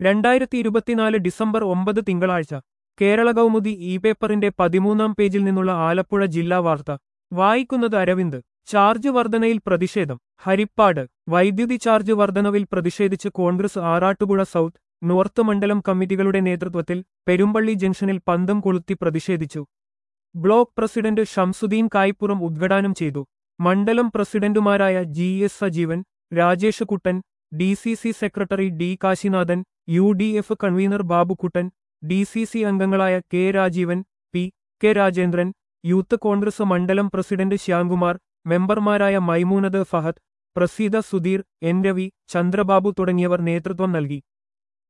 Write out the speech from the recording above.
രണ്ടായിരത്തി ഇരുപത്തിനാല് ഡിസംബർ ഒമ്പത് തിങ്കളാഴ്ച കേരള കൗമുദി ഇ പേപ്പറിന്റെ പതിമൂന്നാം പേജിൽ നിന്നുള്ള ആലപ്പുഴ ജില്ലാ വാർത്ത വായിക്കുന്നത് അരവിന്ദ് ചാർജ് വർധനയിൽ പ്രതിഷേധം ഹരിപ്പാട് വൈദ്യുതി ചാർജ് വർധനവിൽ പ്രതിഷേധിച്ച് കോൺഗ്രസ് ആറാട്ടുപുഴ സൗത്ത് നോർത്ത് മണ്ഡലം കമ്മിറ്റികളുടെ നേതൃത്വത്തിൽ പെരുമ്പള്ളി ജംഗ്ഷനിൽ പന്തം കൊളുത്തി പ്രതിഷേധിച്ചു ബ്ലോക്ക് പ്രസിഡന്റ് ഷംസുദ്ദീൻ കായ്പുറം ഉദ്ഘാടനം ചെയ്തു മണ്ഡലം പ്രസിഡന്റുമാരായ G S Sajeevan Rajesh Kuttan D C C secretary D Kashinathan U D F convener Babukuttan D C C അംഗങ്ങളായ K Rajeevan P K Rajendran youth Congress മണ്ഡലം പ്രസിഡന്റ് ശ്യാംകുമാർ മെമ്പർമാരായ മൈമൂനത് ഫഹദ് പ്രസീദ സുധീർ എൻ രവി ചന്ദ്രബാബു തുടങ്ങിയവർ നേതൃത്വം നൽകി